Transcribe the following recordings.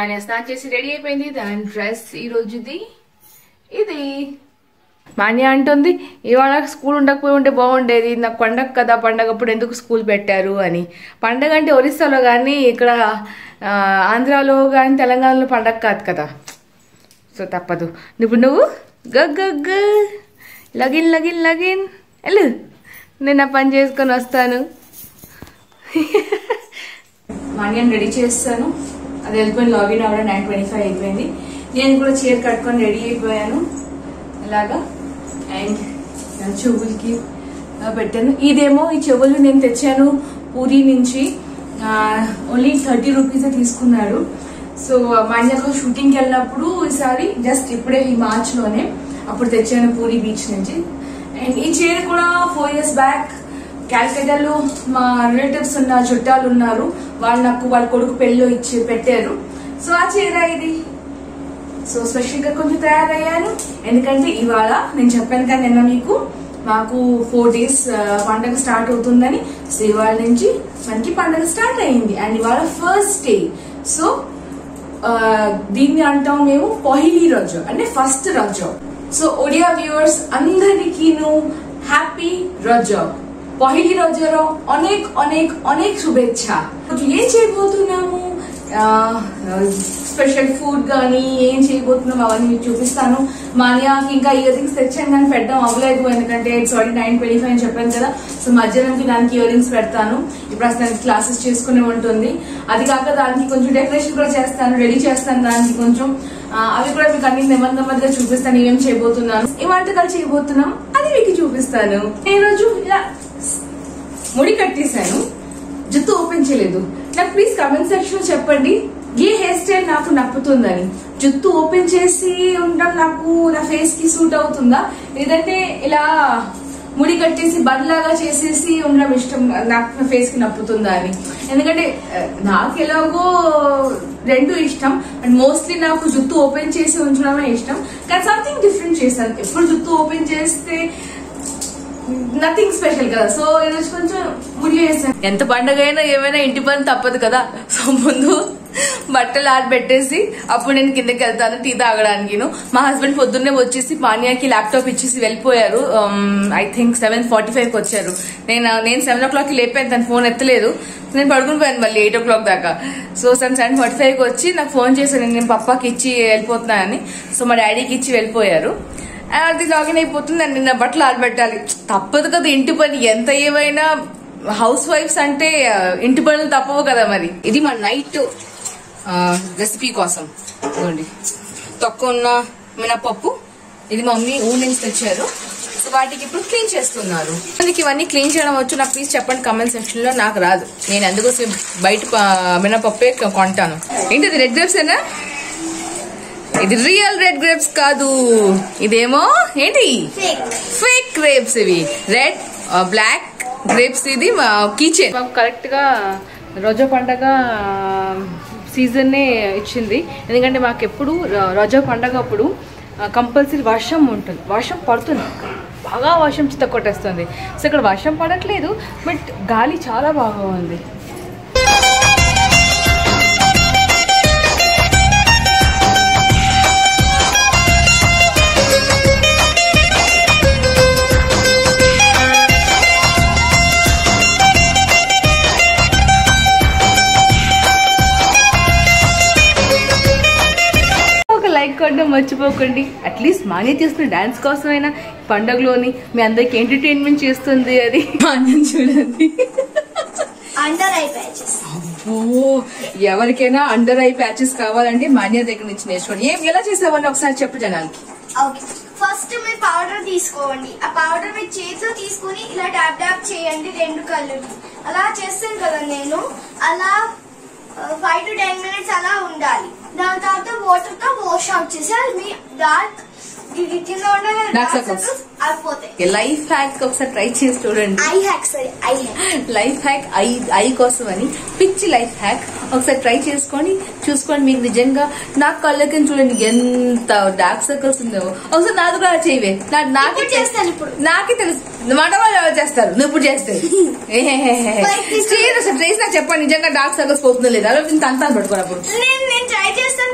మాన్య స్నానం చేసి రెడీ అయిపోయింది దాని డ్రెస్ ఈ రోజుది ఇది మాన్య అంటుంది ఇవాళ స్కూల్ ఉండకపోయి ఉంటే బాగుండేది నాకు పండగ కదా పండగ అప్పుడు ఎందుకు స్కూల్ పెట్టారు అని పండగ అంటే ఒరిస్సాలో కానీ ఇక్కడ ఆ, ఆంధ్రాలో కానీ తెలంగాణలో పండగ కాదు కదా సో తప్పదు ఇప్పుడు నువ్వు గగ్గ లగిన్ లగిన్ లగిన్ వెళ్ళు నేను ఆ పని చేసుకొని వస్తాను మాన్యాన్ని రెడీ చేస్తాను అది వెళ్ళిపోయి లాగిన్ అవ్వడం నైన్ ట్వంటీ ఫైవ్ అయిపోయింది నేను కూడా చీర కట్టుకొని రెడీ అయిపోయాను అలాగా అండ్ నా చెవులకి ఆ, పెట్టాను ఇదేమో ఈ చెవులు నేను తెచ్చాను పూరి నుంచి ఓన్లీ థర్టీ రూపీస్ తీసుకున్నాడు సో మాన్యకు షూటింగ్కి వెళ్ళినప్పుడు ఈసారి జస్ట్ ఇప్పుడే ఈ మార్చ్ లోనే అప్పుడు తెచ్చాను పూరి బీచ్ నుంచి అండ్ ఈ చీర కూడా ఫోర్ ఇయర్స్ బ్యాక్ క్యాల్కటాలో మా రిలేటివ్స్ ఉన్న చుట్టాలు ఉన్నారు వాళ్ళు నాకు వాళ్ళ కొడుకు పెళ్ళిలో ఇచ్చి పెట్టారు సో ఆ చీర ఇది సో స్పెషల్ గా కొంచెం తయారయ్యాను ఎందుకంటే ఇవాళ నేను చెప్పాను కదా నిన్న మీకు మాకు ఫోర్ డేస్ పండగ స్టార్ట్ అవుతుందని సో ఇవాళ నుంచి మనకి పండగ స్టార్ట్ అయింది అండ్ ఇవాళ ఫస్ట్ డే సో ఆ, దీన్ని అంటాం మేము పహిలి రోజు అంటే ఫస్ట్ రోజు సో ఒడియా వ్యూవర్స్ అందరికీను హ్యాపీ రజ పహిలి రోజులో অনেক অনেক অনেক শুভেচ্ছা ఏం చేయబోతున్నాము స్పెషల్ ఫుడ్ కానీ ఏం చేయబోతున్నాం అవన్నీ మీకు చూపిస్తాను మాన్యాకి ఇంకా ఇయర్ రింగ్స్ తెచ్చాను కానీ పెట్టడం అవ్వలేదు ఎందుకంటే it's already nine twenty five అని చెప్పాను కదా సో మధ్యాహ్నంకి దానికి ఇయర్ రింగ్స్ పెడతాను ఇప్పుడు అసలు దానికి క్లాసెస్ చేసుకునే ఉంటుంది అది కాక దానికి కొంచెం డెకరేషన్ కూడా చేస్తాను రెడీ చేస్తాను దానికి కొంచెం ఆ, అవి కూడా మీకు అన్ని నెమ్మది నెమ్మదిగా చూపిస్తాను ఏమేం చేయబోతున్నాను ఏ వంటకాలు చేయబోతున్నాం అది మీకు చూపిస్తాను ఈ రోజు ఇలా ముడి కట్టేశాను జుట్టు ఓపెన్ చేయలేదు నాకు ప్లీజ్ కమెంట్ సెక్షన్ లో చెప్పండి ఏ హెయిర్ స్టైల్ నాకు నప్పుతుందని జుట్టు ఓపెన్ చేసి ఉండడం నాకు నా ఫేస్ కి సూట్ అవుతుందా లేదంటే ఇలా ముడి కట్టేసి బండ్లాగా చేసేసి ఉండడం ఇష్టం నాకు నా ఫేస్ కి నప్పుతుందా అని ఎందుకంటే ఆ, నాకు ఎలాగో రెండు ఇష్టం అండ్ మోస్ట్లీ నాకు జుట్టు ఓపెన్ చేసి ఉంచడమే ఇష్టం కానీ సంథింగ్ డిఫరెంట్ చేశాను ఎప్పుడు జుట్టు ఓపెన్ చేస్తే నథింగ్ స్పెషల్ కదా సో ఈరోజు కొంచెం ముడి వేసాను ఎంత పండగ అయినా ఏమైనా ఇంటి పని తప్పదు కదా సో ముందు బట్టలు ఆడబెట్టేసి అప్పుడు నేను కిందకి వెళ్తాను టీ తాగడానికి మా హస్బెండ్ పొద్దున్నే వచ్చేసి పానీయాకి ల్యాప్టాప్ ఇచ్చేసి వెళ్ళిపోయారు I think seven forty five కి వచ్చారు నేను నేను సెవెన్ ఓ క్లాక్ కి లేపాను తను ఫోన్ ఎత్తలేదు నేను పడుకుని పోయాను మళ్ళీ ఎయిట్ ఓ క్లాక్ దాకా సో తను సెవెన్ ఫార్టీ ఫైవ్ కి వచ్చి నాకు ఫోన్ చేశాను నేను పప్పాకి ఇచ్చి వెళ్ళిపోతున్నానని సో మా డాడీకి ఇచ్చి వెళ్ళిపోయారు అది లాగిన్ అయిపోతుంది అండ్ నిన్న బట్టలు ఆడబెట్టాలి తప్పదు కదా ఇంటి పని ఎంత ఏమైనా హౌస్ వైఫ్స్ అంటే ఆ, ఇంటి పనులు తప్పవు కదా మరి ఇది మా నైట్ రెసిపీ కోసం ఇదిగోండి తక్కువ ఉన్న మినపప్పు ఇది మా మమ్మీ ఊరి నుంచి తెచ్చారు సో వాటికి ఇప్పుడు క్లీన్ చేస్తున్నారు మీకు ఇవన్నీ క్లీన్ చేయడం వచ్చు నాకు ప్లీజ్ చెప్పండి కమెంట్ సెక్షన్ లో నాకు రాదు నేను అందుకోసం బయట ప- మినపప్పే కొంటాను ఏంటిది రెడ్ గ్రేప్స్ ఏనా ఇది రియల్ రెడ్ గ్రేప్స్ కాదు ఇదేమో ఏంటి ఫేక్ గ్రేప్స్ ఇవి రెడ్ బ్లాక్ గ్రేప్స్ ఇది కిచెన్ మాకు కరెక్ట్ గా రోజా పండగ సీజన్ ఇచ్చింది ఎందుకంటే మాకు ఎప్పుడు ర- రోజా పండగ అప్పుడు కంపల్సరీ వర్షం ఉంటుంది వర్షం పడుతుంది బాగా వర్షం చిత్త కొట్టేస్తుంది సో ఇక్కడ వర్షం పడట్లేదు బట్ గాలి చాలా బాగా ఉంది ఒక లైక్ కొట్టడం మర్చిపోకండి అట్లీస్ట్ మానే చేస్తున్న డాన్స్ కోసమైనా పండగలోని మీ అందరికి ఎంటర్టైన్మెంట్ చేస్తుంది అది మాన్యం చూడండి అండర్ ఐ ప్యాచెస్ ఓ ఎవరికైనా అండర్ ఐ ప్యాచెస్ కావాలంటే మాన్య దగ్గర నుంచి నేర్చుకోండి ఏం ఎలా చేసావని ఒకసారి చెప్పు జనాలకి ఓకే ఫస్ట్ మీరు పౌడర్ తీసుకోండి ఆ పౌడర్ మీరు చేతితో తీసుకుని ఇలా డాబ్ డాబ్ చేయండి రెండు కళ్ళు అలా చేస్తాను కదా నేను అలా ఫైవ్ టు టెన్ మినిట్స్ అలా ఉండాలి దాని తర్వాత వాటర్ తో వాష్ అవుట్ చేసి అది మీ డార్క్ ఇది కింద ఉన్న Dark dark circles. circles అయిపోతాయి లైఫ్ హ్యాక్ ఒకసారి ట్రై చేసి చూడండి ఐ హ్యాక్ సరే eye hack life hack eye eye కోసం అని పిచ్చి లైఫ్ హ్యాక్ ఒకసారి ట్రై చేసుకోండి చూసుకోండి మీకు నిజంగా నా కళ్ళకి చూడండి ఎంత డార్క్ సర్కిల్స్ ఉందో ఒకసారి నాది కూడా చేయవే నా నాకే ఇప్పుడు చేస్తాను ఇప్పుడు. నాకే తెలుసు మాట వాళ్ళు ఎవరు చేస్తారు నువ్వు ఇప్పుడు చేస్తే Bike తీసుకొని- చేసి నాకు చెప్పండి నిజంగా డార్క్ సర్కిల్స్ పోతుందో లేదా అలా ఇంత అంతా పట్టుకోరు అప్పుడు నేను నేను ట్రై చేస్తా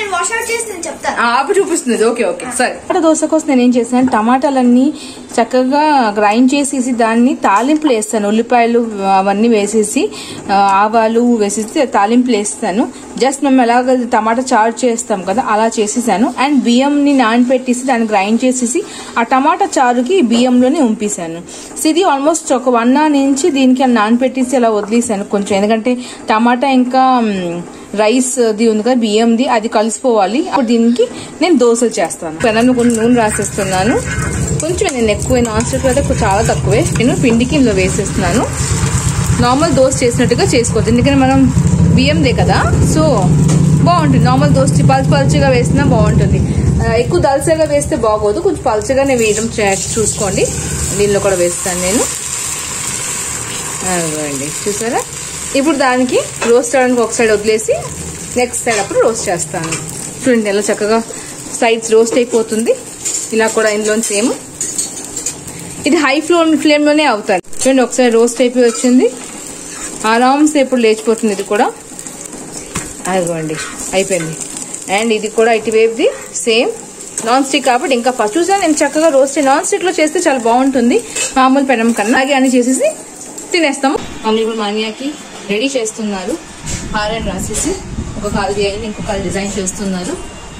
నేను వాష్ అవుట్ చేసి నేను చెప్తాను ఆపు చూపిస్తుంది ఓకే ఓకే సరే టమాటా దోశ కోసం నేను ఏం చేస్తాను టమాటాలన్నీ చక్కగా గ్రైండ్ చేసేసి దాన్ని తాలింపులు వేస్తాను ఉల్లిపాయలు అవన్నీ వేసేసి ఆ, ఆవాలు వేసేసి తాలింపులు వేస్తాను జస్ట్ మేము ఎలాగ టమాటా చారు చేస్తాం కదా అలా చేసేసాను అండ్ బియ్యంని నానబెట్టేసి దాన్ని గ్రైండ్ చేసేసి ఆ టమాటా చారుకి బియ్యంలోనే ఉంపేసాను సో ఇది ఆల్మోస్ట్ ఒక వన్ అవర్ నుంచి దీనికి నానబెట్టేసి అలా వదిలేసాను కొంచెం ఎందుకంటే టమాటా ఇంకా మ్, రైస్ అది ఉంది కదా బియ్యంది అది కలిసిపోవాలి అప్పుడు దీనికి నేను దోశలు చేస్తాను పెనంలో కొన్ని నూనె రాసేస్తున్నాను కొంచెం నేను ఎక్కువ నాన్ స్టిక్ అయితే చాలా తక్కువే నేను పిండికి ఇందులో వేసేస్తున్నాను నార్మల్ దోశ చేసినట్టుగా చేసుకోవచ్చు ఎందుకంటే మనం బియ్యందే కదా సో బాగుంటుంది నార్మల్ దోశ పల్చి పల్చగా వేసినా బాగుంటుంది ఆ, ఎక్కువ దలసగా వేస్తే బాగోదు కొంచెం పల్చగానే వేయడం చే- చూసుకోండి దీనిలో కూడా వేస్తాను నేను అదిగోండి చూసారా ఇప్పుడు దానికి రోస్ట్ అవడానికి ఒక సైడ్ వదిలేసి నెక్స్ట్ సైడ్ అప్పుడు రోస్ట్ చేస్తాను చూడండి ఎలా చక్కగా సైడ్స్ రోస్ట్ అయిపోతుంది ఇలా కూడా ఇందులో సేమ్ ఇది హై ఫ్లేమ్ ఫ్లేమ్లోనే అవుతాయి చూడండి ఒకసారి రోస్ట్ అయిపోయి వచ్చింది ఆరామ్స్ ఇప్పుడు లేచిపోతుంది ఇది కూడా అదిగోండి అయిపోయింది అండ్ ఇది కూడా ఇటువైపుది సేమ్ నాన్ స్టిక్ కాబట్టి ఇంకా ఫస్ట్ చూసా నేను చక్కగా రోస్ట్ నాన్ స్టిక్ లో చేస్తే చాలా బాగుంటుంది మామూలు పెనం కన్నా అలాగే అని చేసేసి తినేస్తాము మమ్మీ ఇప్పుడు మానియాకి రెడీ చేస్తున్నారు హారని రాసేసి ఒక కాలు చేయాలి ఇంకొక కాలు డిజైన్ చేస్తున్నారు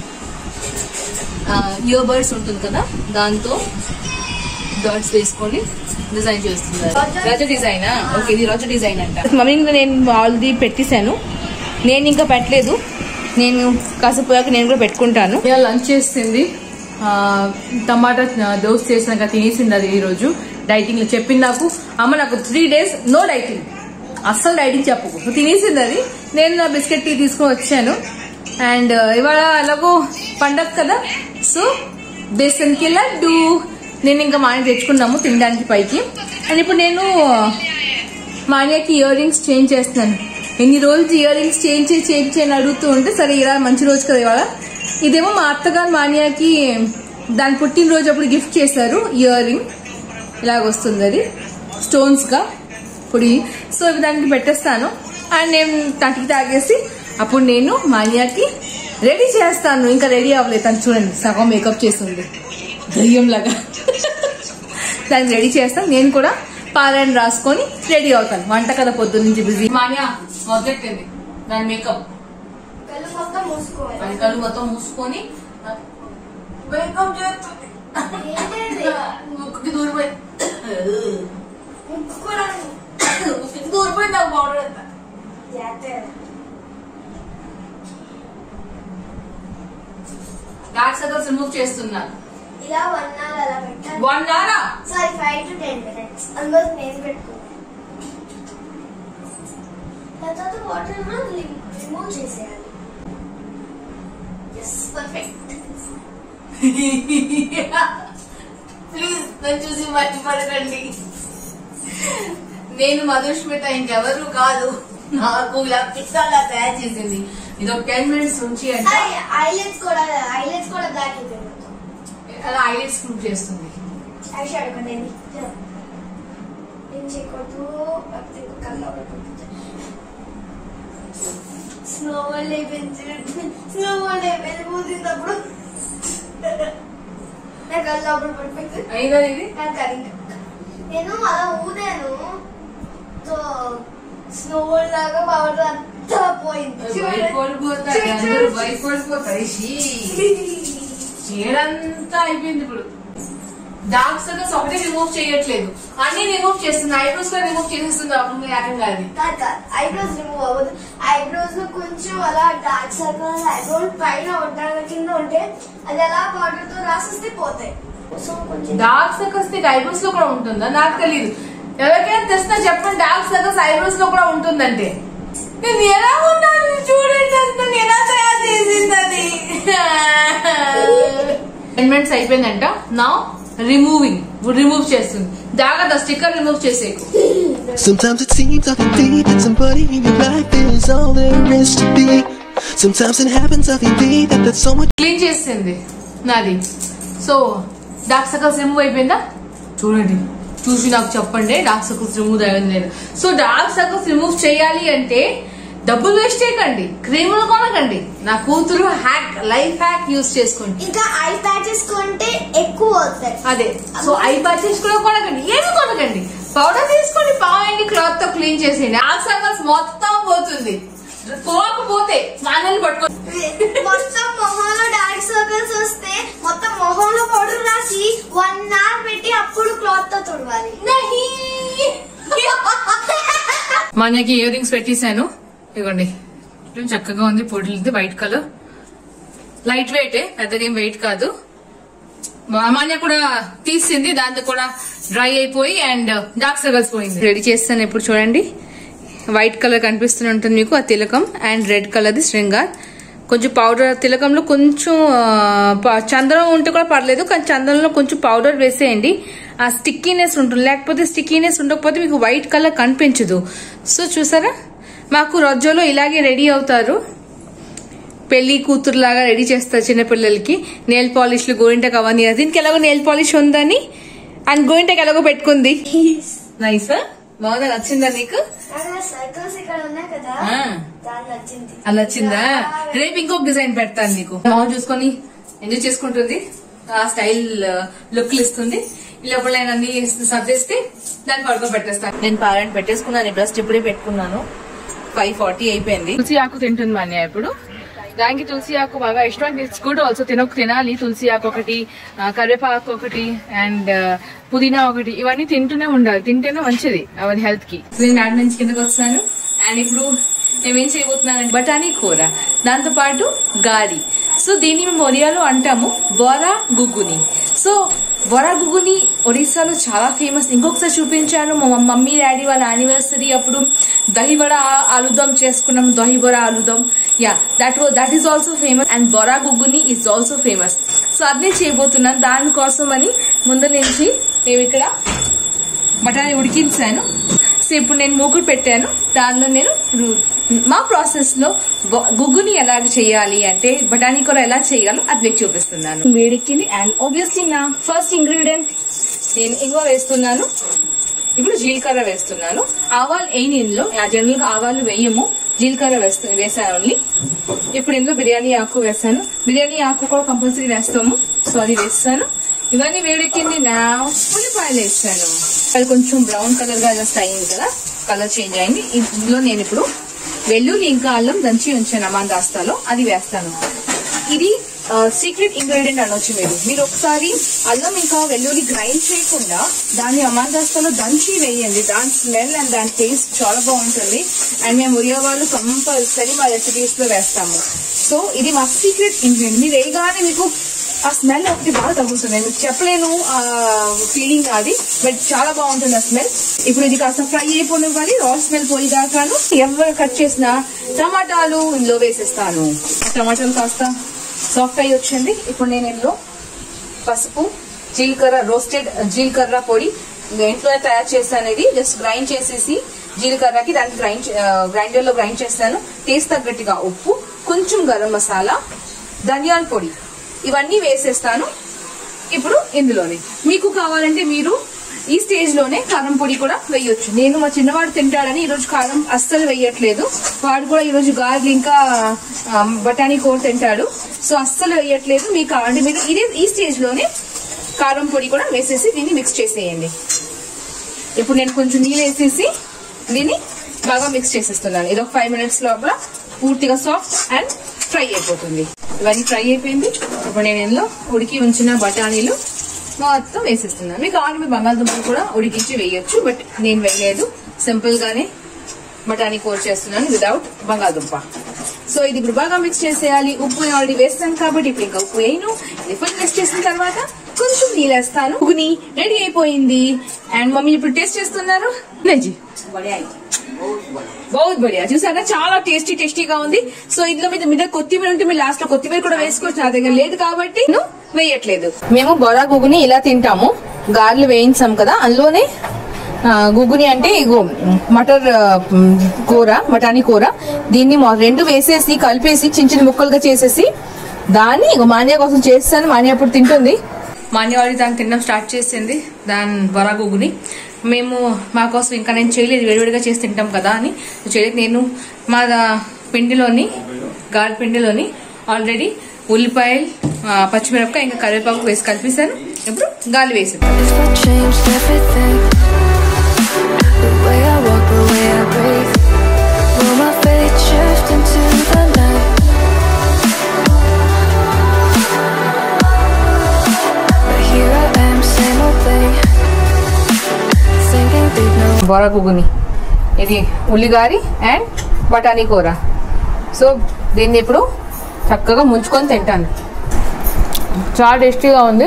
ఇయర్ బర్డ్స్ ఉంటుంది కదా దాంతో డాట్స్ వేసుకొని డిజైన్ చేస్తున్నారు రజ డిజైన్ ఓకే ఇది రజ డిజైన్ అంట మమ్మీ ఇంకా నేను ఆల్రెడీ పెట్టేశాను నేను ఇంకా పెట్టలేదు నేను కాసేపు పోయాక నేను కూడా పెట్టుకుంటాను లంచ్ చేసింది ఆ, టమాటా దోశ చేసినాక తినేసింది అది ఈరోజు డైటింగ్ లో చెప్పింది నాకు అమ్మ నాకు త్రీ డేస్ నో డైటింగ్ అస్సలు డైటింగ్ చెప్పకు తినేసింది అది నేను నా బిస్కెట్ టీ తీసుకొని వచ్చాను అండ్ ఇవాళ ఎలాగో పండగ కదా సో బేసన్కి లడ్డు నేను ఇంకా మాని తెచ్చుకున్నాము తినడానికి పైకి అండ్ ఇప్పుడు నేను మాన్యాకి ఇయర్ రింగ్స్ చేంజ్ చేస్తున్నాను ఎన్ని రోజులు ఇయర్ రింగ్స్ చేంజ్ చేయి చేంజ్ చేయని అడుగుతూ ఉంటే సరే ఇలా మంచి రోజు కదా ఇవాళ ఇదేమో మా అత్తగారు మాన్యాకి దాని పుట్టినరోజు అప్పుడు గిఫ్ట్ చేశారు ఇయర్ రింగ్ ఇలాగ వస్తుంది అది స్టోన్స్ గా పొడి సో ఇవి దానికి పెట్టేస్తాను అండ్ నేను తటికి తాగేసి అప్పుడు నేను మాన్యాకి రెడీ చేస్తాను ఇంకా రెడీ అవ్వలేదు తను చూడండి సగం మేకప్ చేస్తుంది దయ్యం లాగా దాన్ని రెడీ చేస్తాను నేను కూడా పారాయణ రాసుకొని రెడీ అవుతాను వంట కదా పొద్దున్న నుంచి బిజీ మాన్యా మొదలెట్టింది దాని మేకప్ కళ్ళు మొత్తం మూసుకోవాలి దాని కళ్ళు మొత్తం మూసుకొని మేకప్ చేస్తుంది ఏంటిది? ముక్కుకి దూరిపోయింది ముక్కు కూడా ముక్కుకి దూరిపోయింది నాకు పౌడర్ అంతా జాగ్రత్తగా. డార్క్ సర్కిల్స్ రిమూవ్ చేస్తున్నాను ఇలా వన్ అవర్ అలా పెట్టాలి వన్ అవరా sorry five to ten minutes అందులో నేను పెట్టుకున్నాను దాని తర్వాత వాటర్ మనం రిమూవ్ చేసేయాలి ఎస్ పర్ఫెక్ట్ ప్లీజ్ నన్ను చూసి మర్చిపడకండి నేను మధుష్మిత ఇంకెవరు కాదు నాకు ఇలా పిస్తాలా తయారు చేసింది ఇది ఒక టెన్ మినిట్స్ ఉంచి అంటే ఐలెట్స్ కూడా ఐలెట్స్ కూడా బ్లాక్ అయిపోయింది మొత్తం. అలా ఐలెట్స్ ప్రూవ్ చేస్తుంది ఐ షాడో కదా ఇది ఏం చేయకూడదు లేకపోతే ఇంకో కళ్ళు ఒకటి స్నో వల్ల అయిపోయింది స్నో వల్ల అయిపోయింది పూసినప్పుడు నా కళ్ళు లోపల పడిపోయింది అయినా ఇది నాకు కరెంట్ నేను అలా ఊదాను సో స్నో లాగా పవర్ అంతా పోయింది భయపడిపోతారు అందరూ భయపడిపోతారు షీ. చీడంతా అయిపోయింది ఇప్పుడు డార్క్ సర్కిల్స్ ఒకటే రిమూవ్ చేయట్లేదు అన్ని రిమూవ్ చేస్తుంది ఐబ్రోస్ కూడా రిమూవ్ చేసేస్తుంది అప్పుడు ఏకంగా అది కాదు కాదు ఐబ్రోస్ రిమూవ్ అవ్వదు ఐబ్రోస్ లో కొంచెం అలా డార్క్ సర్కిల్స్ ఐబ్రోస్ పైన ఉంటాయి కింద ఉంటే అది అలా పౌడర్ తో రాసిస్తే పోతాయి సో కొంచెం డార్క్ సర్కిల్స్ నీకు ఐబ్రోస్ లో కూడా ఉంటుందా నాకు తెలియదు ఎవరికైనా తెలిసినా చెప్పండి డార్క్ సర్కిల్స్ ఐబ్రోస్ లో కూడా ఉంటుందంటే నేను ఎలా ఉన్నాను చూడండి అంత నేను ఎలా తయారు చేసింది అది టెన్ మినిట్స్ అయిపోయిందంట నా రిమూవింగ్ రిమూవ్ చేస్తుంది జాగ్రత్త స్టిక్కర్ రిమూవ్ చేసేకు Sometimes it seems I can be that somebody in your life is all there is to be. Sometimes it happens I can be that that's so much. Clean చేసింది నాది so dark circles remove అయిపోయిందా చూడండి చూసి నాకు చెప్పండి dark circles remove అయింది లేదు so dark circles remove చేయాలి అంటే డబ్బులు వేస్ట్ చేయకండి క్రీములు కొనకండి నా కూతురు హ్యాక్ లైఫ్ హ్యాక్ యూస్ చేసుకోండి ఇంకా ఐ ప్యాచెస్ కొంటే ఎక్కువ అవుతాయి అదే సో ఐ పర్చేస్ కూడా కొనకండి ఏమి కొనకండి పౌడర్ తీసుకోండి పావేయండి క్లాత్ తో క్లీన్ చేసేయండి ఆ సర్వస్ మొత్తం పోతుంది పోకపోతే స్నానాలు పట్టుకో మొత్తం మొహంలో డార్క్ సర్కిల్స్ వస్తే మొత్తం మొహంలో పౌడర్ రాసి వన్ అవర్ పెట్టి అప్పుడు క్లాత్ తో తుడవాలి మనకి ఇయర్ రింగ్స్ పెట్టేశాను ఇవ్వండి చక్కగా ఉంది పొడిలింది వైట్ కలర్ లైట్ వెయిట్ పెద్దగా ఏం వెయిట్ కాదు అమాన్య కూడా తీసింది దాంతో కూడా డ్రై అయిపోయి అండ్ డార్క్ సర్కిల్స్ పోయింది రెడీ చేస్తాను ఇప్పుడు చూడండి వైట్ కలర్ కనిపిస్తూనే ఉంటుంది మీకు ఆ తిలకం అండ్ రెడ్ కలర్ది శృంగార్ కొంచెం పౌడర్ తిలకంలో కొంచెం ఆ, ప- చందనం ఉంటే కూడా పర్లేదు కానీ చందనంలో కొంచెం పౌడర్ వేసేయండి ఆ స్టిక్కీనెస్ ఉంటుంది లేకపోతే స్టిక్కీనెస్ ఉండకపోతే మీకు వైట్ కలర్ కనిపించదు సో చూసారా మాకు రజ్జోలో ఇలాగే రెడీ అవుతారు పెళ్లి కూతురు లాగా రెడీ చేస్తారు చిన్నపిల్లలకి నెయిల్ పాలిష్లు గోరింటకు అవన్నీ దీనికి ఎలాగో నెయిల్ పాలిష్ ఉందని అండ్ గోరింటకు ఎలాగో పెట్టుకుంది నైస్ బాగుందా నచ్చిందా నీకు సర్కిల్స్ ఇక్కడ ఉన్నాయి కదా ఆ, దాని నచ్చింది అలా వచ్చిందా రేపు ఇంకొక డిజైన్ పెడతాను నీకు మొహం చూసుకొని ఎంజాయ్ చేసుకుంటుంది ఆ స్టైల్ లుక్ ఇస్తుంది ఈ లోపల నేను అన్ని సర్దేస్తే దాన్ని పడుకో పెట్టేస్తాను నేను పారాయణ పెట్టేసుకున్నాను బ్రస్ట్ ఇప్పుడే పెట్టుకున్నాను ఫైవ్ ఫార్టీ అయిపోయింది తులసి ఆకు తింటుంది మాన్య ఇప్పుడు దానికి తులసి ఆకు బాగా ఇష్టం ఇట్స్ గుడ్ ఆల్సో తినక తినాలి తులసి ఆకు ఒకటి ఆ, కరివేపాకు ఒకటి అండ్ పుదీనా ఒకటి ఇవన్నీ తింటూనే ఉండాలి తింటేనే మంచిది అవన్నీ హెల్త్ కి నేను నాటి నుంచి కిందకి వస్తాను అండ్ ఇప్పుడు మేమేం చేయబోతున్నాను బఠానీ కూర దాంతో పాటు గారి సో దీన్ని మేము ఒరియాలో అంటాము బొరా గుగ్గుని సో బొరా గుగ్గుని ఒడిస్సాలో చాలా ఫేమస్ ఇంకొకసారి చూపించాను మా మమ్మీ డాడీ వాళ్ళ యానివర్సరీ అప్పుడు దహివడ ఆలుదం చేసుకున్నాం dahi bara aloo dum yeah that that is also famous and bara ghuguni is also famous so అదే చేయబోతున్నాను దానికోసం అని ముందు నుంచి మేము ఇక్కడ బఠానీ ఉడికించాను సో ఇప్పుడు నేను మూకుడు పెట్టాను దానిలో నేను రు- మా ప్రాసెస్ లో బ- గుగ్గుని ఎలా చేయాలి అంటే బఠానీ కూర ఎలా చేయాలో అది మీకు చూపిస్తున్నాను వేడెక్కింది అండ్ ఆబ్వియస్లీ నా ఫస్ట్ ఇంగ్రీడియంట్ నేను ఇంగువ వేస్తున్నాను ఇప్పుడు జీలకర్ర వేస్తున్నాను ఆవాలు వేయని ఇందులో జనరల్ గా ఆవాలు వేయము జీలకర్ర వేస్తూ వేసాను ఓన్లీ ఇప్పుడు ఇందులో బిర్యానీ ఆకు వేసాను బిర్యానీ ఆకు కూడా కంపల్సరీ వేస్తాము సో అది వేస్తాను ఇవన్నీ వేడెక్కింది నా ఉల్లిపాయలు వేస్తాను అది కొంచెం బ్రౌన్ కలర్ గా జస్ట్ అయింది కదా కలర్ చేంజ్ అయింది ఇందులో నేను ఇప్పుడు వెల్లుల్లి ఇంకా అల్లం దంచి ఉంచాను అమాన్ దాస్తాలో అది వేస్తాను ఇది సీక్రెట్ ఇంగ్రీడియంట్ అనొచ్చు మీరు మీరు ఒకసారి అల్లం ఇంకా వెల్లుల్లి గ్రైండ్ చేయకుండా దాన్ని అమాందాస్తాలో దంచి వేయండి దాని స్మెల్ అండ్ దాని టేస్ట్ చాలా బాగుంటుంది అండ్ మేము ఉరియా వాళ్ళు కంపల్సరీ మా రెసిపీస్ లో వేస్తాము సో ఇది మా సీక్రెట్ ఇంగ్రీడియంట్ మీరు వేయగానే మీకు ఆ స్మెల్ ఒకటి బాగా తగ్గుతుంది నేను చెప్పలేను ఆ ఫీలింగ్ అది బట్ చాలా బాగుంటుంది ఆ స్మెల్ ఇప్పుడు ఇది కాస్త ఫ్రై అయిపోనివ్వాలి రా స్మెల్ పోయేదాకాను ఎవరు కట్ చేసిన టమాటాలు ఇందులో వేసేస్తాను ఆ టమాటాలు కాస్త సాఫ్ట్ అయ్యి వచ్చింది ఇప్పుడు నేను ఇందులో పసుపు జీలకర్ర రోస్టెడ్ జీలకర్ర పొడి ఇంకా ఇంట్లోనే తయారు చేస్తాను ఇది జస్ట్ గ్రైండ్ చేసేసి జీలకర్రకి దాన్ని గ్రైండ్ గ్రైండర్ లో గ్రైండ్ చేస్తాను టేస్ట్ తగ్గట్టుగా ఉప్పు కొంచెం గరం మసాలా ధనియాల పొడి ఇవన్నీ వేసేస్తాను ఇప్పుడు ఇందులోనే మీకు కావాలంటే మీరు ఈ స్టేజ్ లోనే కారం పొడి కూడా వేయొచ్చు నేను మా చిన్నవాడు తింటాడని ఈ రోజు కారం అస్సలు వేయట్లేదు వాడు కూడా ఈ రోజు గార్లు ఇంకా ఆ, బఠానీ కూర తింటాడు సో అస్సలు వేయట్లేదు మీకు కావాలంటే మీరు ఇదే ఈ స్టేజ్ లోనే కారం పొడి కూడా వేసేసి దీన్ని మిక్స్ చేసేయండి ఇప్పుడు నేను కొంచెం నీళ్ళు వేసేసి దీన్ని బాగా మిక్స్ చేసేస్తున్నాను ఇది ఒక ఫైవ్ మినిట్స్ లోపల పూర్తిగా సాఫ్ట్ అండ్ ఫ్రై అయిపోతుంది ఇవన్నీ ఫ్రై అయిపోయింది ఇప్పుడు నేను ఇందులో ఉడికి ఉంచిన బఠానీలు మొత్తం వేసేస్తున్నాను మీకు కావాలి మీరు బంగాళదుంపలు కూడా ఉడికించి వేయొచ్చు బట్ నేను వేయలేదు సింపుల్ గానే బఠానీ కూర చేస్తున్నాను వితౌట్ బంగాళదుంప సో ఇది ఇప్పుడు బాగా మిక్స్ చేసేయాలి ఉప్పు ఆల్రెడీ వేస్తాను కాబట్టి ఇప్పుడు ఇంకా ఉప్పు వేయను ఇది ఫుల్ మిక్స్ చేసిన తర్వాత కొంచెం నీళ్ళు వేస్తాను ఉగుని రెడీ అయిపోయింది అండ్ మమ్మీ ఇప్పుడు టేస్ట్ చేస్తున్నారు నెజీ బౌత్ బడియా చూసారా చాలా టేస్టీ టేస్టీగా ఉంది సో ఇందులో మీద మీద కొత్తిమీర ఉంటే మీరు లాస్ట్ లో కొత్తిమీర కూడా వేసుకోవచ్చు నా దగ్గర లేదు కాబట్టి నేను వేయట్లేదు మేము బొరా గుగుని ఇలా తింటాము గార్లు వేయించాం కదా అందులోనే ఆ, గుగ్గుని అంటే ఇగో మటర్ ఆ, మ్, కూర మటానీ కూర దీన్ని మొ- రెండు వేసేసి కలిపేసి చిన్న చిన్న ముక్కలుగా చేసేసి దాన్ని ఇగో మాన్య కోసం చేస్తాను మాన్య అప్పుడు తింటుంది మాన్య వాడి దాన్ని తినడం స్టార్ట్ చేసింది దాని బొరా గుగ్గుని మేము మా కోసం ఇంకా నేను చేయలేదు వేడివేడిగా చేసి తింటాం కదా అని చేయలేదు నేను మా దా- పిండిలోని గాలి పిండిలోని ఆల్రెడీ ఉల్లిపాయలు ఆ, పచ్చిమిరపకాయ ఇంకా కరివేపాకు వేసి కలిపేశాను ఇప్పుడు గాలి వేసాను If I changed everything, the way I walk, the way I breathe, will my fate shift into the night? But here I am, same old thing, thinking big, no బొర గుగుని ఇది ఉల్లిగారి అండ్ బఠానీ కూర సో దీన్ని ఇప్పుడు చక్కగా ముంచుకొని తింటాను చాలా టేస్టీగా ఉంది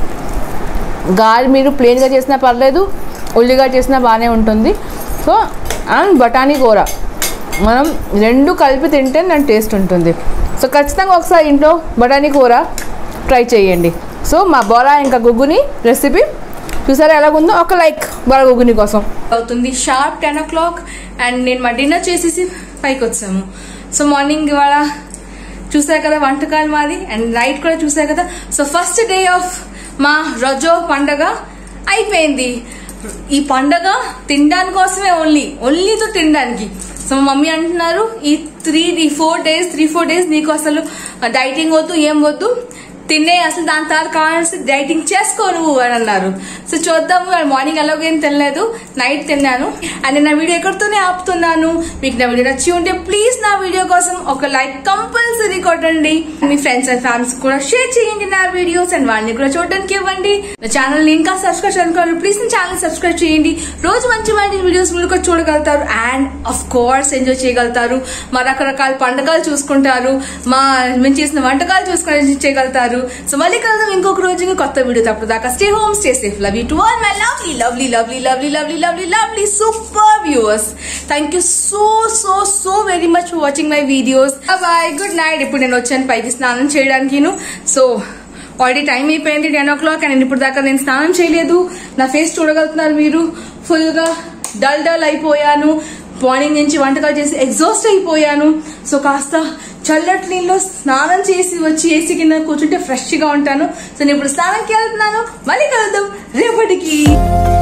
గారి మీరు ప్లెయిన్గా చేసినా పర్లేదు ఉల్లిగా చేసినా బాగానే ఉంటుంది సో అండ్ బఠానీ కూర మనం రెండు కలిపి తింటే నాకు టేస్ట్ ఉంటుంది సో ఖచ్చితంగా ఒకసారి ఇంట్లో బఠానీ కూర ట్రై చేయండి సో మా బోరా ఇంకా గుగ్గుని రెసిపీ చూసారా ఎలాగుందో ఒక లైక్ బోరా గుగ్గుని కోసం అవుతుంది sharp ten o'clock and నేను మా డిన్నర్ చేసేసి పైకి వచ్చాము సో మార్నింగ్ ఇవాళ చూసారు కదా వంటకాలు మాది అండ్ నైట్ కూడా చూసారు కదా సో ఫస్ట్ డే ఆఫ్ మా రజో పండగ అయిపోయింది ఈ పండగ తినడానికి కోసమే ఓన్లీ ఓన్లీతో తినడానికి సో మా మమ్మీ అంటున్నారు ఈ త్రీ ఈ four days three four days నీకు అసలు డైటింగ్ వద్దు ఏం వద్దు తినే అసలు దాని తర్వాత కావాల్సి డైటింగ్ చేసుకో నువ్వు అని అన్నారు సో చూద్దాము మార్నింగ్ ఎలాగేం తినలేదు నైట్ తిన్నాను అండ్ నేను నా వీడియో ఎక్కడితోనే ఆపుతున్నాను మీకు నా వీడియో నచ్చి ఉంటే ప్లీజ్ నా వీడియో కోసం ఒక లైక్ కంపల్సరీ కొట్టండి మీ ఫ్రెండ్స్ అండ్ ఫ్యామిలీస్ కూడా షేర్ చేయండి నా వీడియోస్ అండ్ వాళ్ళని కూడా చూడడానికి ఇవ్వండి నా ఛానల్ ని ఇంకా సబ్స్క్రైబ్ చేసుకోవాలి ప్లీజ్ నా ఛానల్ సబ్స్క్రైబ్ చేయండి రోజు మంచి మంచి వీడియోస్ మీరు కూడా చూడగలుగుతారు అండ్ అఫ్ కోర్స్ ఎంజాయ్ చేయగలుగుతారు మా రకరకాల పండగలు చూసుకుంటారు మా మేము చేసిన వంటకాలు చూసుకొని చేయగలుగుతారు సో మళ్ళీ కలుద్దాం ఇంకొక రోజు కొత్త వీడియో తప్పుడు దాకా stay home stay safe love you to all my lovely lovely lovely lovely lovely lovely lovely super viewers thank you so so so very much for watching my videos bye good night ఇప్పుడు నేను వచ్చాను పైకి స్నానం చేయడానికి so already time అయిపోయింది ten o'clock and ఇప్పుడు దాకా నేను స్నానం చేయలేదు నా ఫేస్ చూడగలుగుతున్నారు మీరు ఫుల్ గా డల్ డల్ అయిపోయాను మార్నింగ్ నుంచి వంటకాలు చేసి ఎగ్జాస్ట్ అయిపోయాను సో కాస్త చల్లటి నీళ్ళు స్నానం చేసి వచ్చి ఏసీ కింద కూర్చుంటే ఫ్రెష్ గా ఉంటాను సో నేను ఇప్పుడు స్నానంకి వెళ్తున్నాను మళ్ళీ కలుద్దాం రేపటికి